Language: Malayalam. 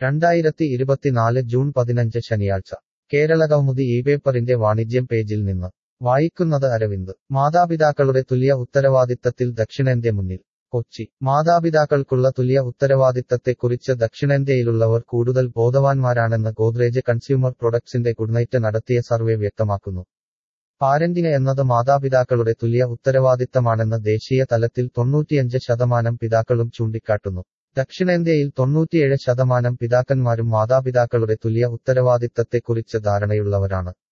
രണ്ടായിരത്തി ഇരുപത്തിനാല് ജൂൺ പതിനഞ്ച് ശനിയാഴ്ച കേരളകൗമുദി ഈ പേപ്പറിന്റെ വാണിജ്യം പേജിൽ നിന്ന് വായിക്കുന്നത് അരവിന്ദ് മാതാപിതാക്കളുടെ തുല്യ ഉത്തരവാദിത്തത്തിൽ ദക്ഷിണേന്ത്യ മുന്നിൽ കൊച്ചി മാതാപിതാക്കൾക്കുള്ള തുല്യ ഉത്തരവാദിത്തത്തെക്കുറിച്ച് ദക്ഷിണേന്ത്യയിലുള്ളവർ കൂടുതൽ ബോധവാന്മാരാണെന്ന് ഗോദ്രേജ് കൺസ്യൂമർ പ്രൊഡക്ട്സിന്റെ ഗുഡ്നൈറ്റ് നടത്തിയ സർവേ വ്യക്തമാക്കുന്നു പാരന്റിങ് എന്നത് മാതാപിതാക്കളുടെ തുല്യ ഉത്തരവാദിത്തമാണെന്ന് ദേശീയ തലത്തിൽ തൊണ്ണൂറ്റിയഞ്ച് ശതമാനം പിതാക്കളും ചൂണ്ടിക്കാട്ടുന്നു ദക്ഷിണേന്ത്യയിൽ തൊണ്ണൂറ്റിയേഴ് ശതമാനം പിതാക്കന്മാരും മാതാപിതാക്കളുടെ തുല്യ ഉത്തരവാദിത്തത്തെക്കുറിച്ച് ധാരണയുള്ളവരാണ്